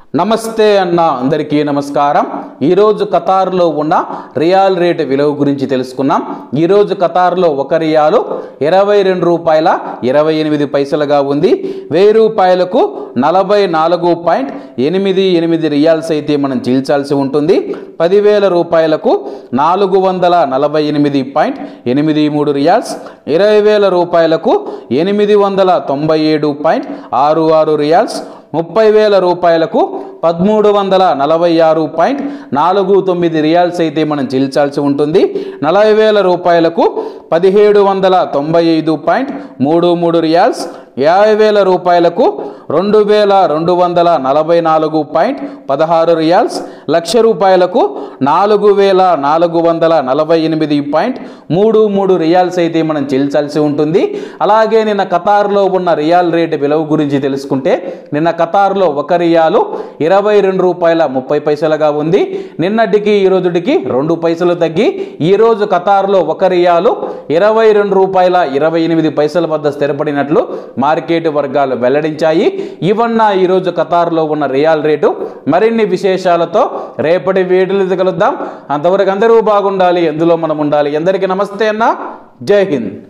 నమస్తే అన్న అందరికీ నమస్కారం ఈరోజు ఖతార్లో ఉన్న రియాల్ రేట్ విలువ గురించి తెలుసుకున్నాం ఈరోజు ఖతార్లో ఒక రియాలు ఇరవై రెండు రూపాయల ఇరవై ఎనిమిది పైసలుగా ఉంది వెయ్యి రూపాయలకు నలభై నాలుగు పాయింట్ ఎనిమిది ఎనిమిది రియాల్స్ అయితే మనం చీల్చాల్సి ఉంటుంది పదివేల రూపాయలకు నాలుగు వందల నలభై ఎనిమిది పాయింట్ ఎనిమిది మూడు రియాల్స్ ఇరవై వేల రూపాయలకు ఎనిమిది వందల తొంభై ఏడు పాయింట్ ఆరు ఆరు రియాల్స్ ముప్పై వేల రూపాయలకు పదమూడు వందల నలభై ఆరు పాయింట్ నాలుగు తొమ్మిది రియాల్స్ అయితే మనం చెల్లించాల్సి ఉంటుంది నలభై వేల రూపాయలకు పదిహేడు వందల తొంభై ఐదు పాయింట్ మూడు మూడు రియాల్స్ యాభై వేల రూపాయలకు రెండు వేల రెండు వందల నలభై నాలుగు పాయింట్ పదహారు రియాల్స్ లక్ష రూపాయలకు నాలుగు వేల నాలుగు వందల నలభై ఎనిమిది పాయింట్ మూడు మూడు రియాల్స్ అయితే మనం చెల్లించాల్సి ఉంటుంది అలాగే నిన్న ఖతార్లో ఉన్న రియాల్ రేటు విలువ గురించి తెలుసుకుంటే నిన్న ఖతార్లో ఒక రియాలు ఇరవై రెండు రూపాయల ముప్పై పైసలుగా ఉంది నిన్నటికి ఈ రోజుటికి రెండు పైసలు తగ్గి ఈ రోజు ఖతార్లో ఒక రియాలు ఇరవై రెండు రూపాయల ఇరవై ఎనిమిది పైసల వద్ద స్థిరపడినట్లు మార్కెట్ వర్గాలు వెల్లడించాయి ఇవన్న ఈరోజు ఖతార్లో ఉన్న రియాల్ రేటు మరిన్ని విశేషాలతో రేపటి వీడియోలు కలుద్దాం అంతవరకు అందరూ బాగుండాలి ఎందులో మనం ఉండాలి అందరికీ నమస్తే అన్న జై హింద్